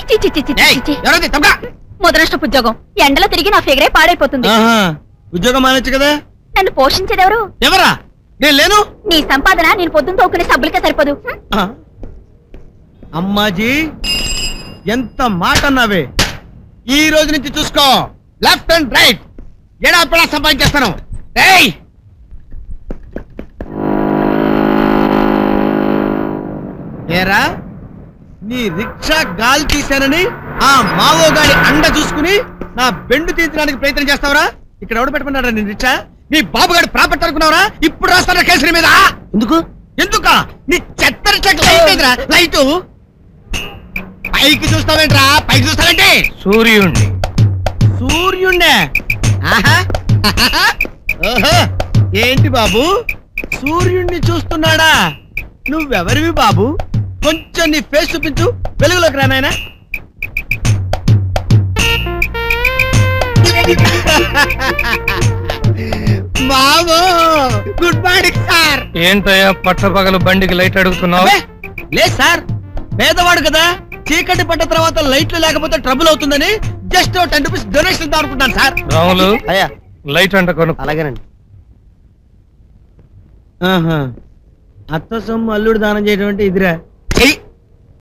చి, చి, చి, చి, చి, చి. ఎవరది తప్ప ముదనష్టపు ఉద్యోగం ఎండలో తిరిగి నా ఫిగరే పాడైపోతుంది ఉద్యోగం మానొచ్చు కదా నన్ను పోషించేదెవరు ఎవరా నేను లేను నీ సంపాదన నేను పొద్దున్న తోకునే సబ్బులకే సరిపోదు హ్మ్. ఆ. అమ్మాజీ ఎంత మాట అన్నావే ఈ రోజు నుంచి చూసుకో లెఫ్ట్ అండ్ రైట్ ఎడాపెడా సంపాదించేస్తాను ఏయ్ ఏరా నీ రిక్షా గాలి తీశానని ఆ మావోగాడి అండ చూసుకుని నా బెండు తీర్చడానికి ప్రయత్నం చేస్తావరా ఇక్కడ ఎవడు పెట్టుకున్నారా నీ రిక్షా నీ బాబుగాడి ప్రాపర్టీ అనుకున్నావరా ఇప్పుడు రాస్తారా కేసుల మీద ఎందుకు ఎందుక నీ చెత్త రిక్షాకి లైట్ లేదురా లైటు పైకి చూస్తావేంట్రా పైకి చూస్తావేంటి సూర్యుణ్ణి సూర్యుణ్ణే ఆహా ఓహో ఏంటి బాబు సూర్యుణ్ణి చూస్తున్నాడా నువ్వెవరివి బాబు కొంచెం నీ ఫేస్ చూపించు వెలుగులోకి రానాయనా బాబు గుడ్ మార్నింగ్ సార్ ఏంటయ్యా పట్టపగలు బండికి లైట్ అడుగుతున్నావు అబ్బే, లేదు సార్ పేదవాడు కదా చీకటి పడ్డ తర్వాత లైట్లు లేకపోతే ట్రబుల్ అవుతుందని జస్ట్ టెన్ రూపీస్ డొనేషన్ ఇద్దాం అనుకుంటాను సార్ రాములు అయ్యా లైట్ అంట కొను అలాగేనండి అత్త సొమ్ము అల్లుడు దానం చేయడం అంటే ఇదిరా చెయ్యి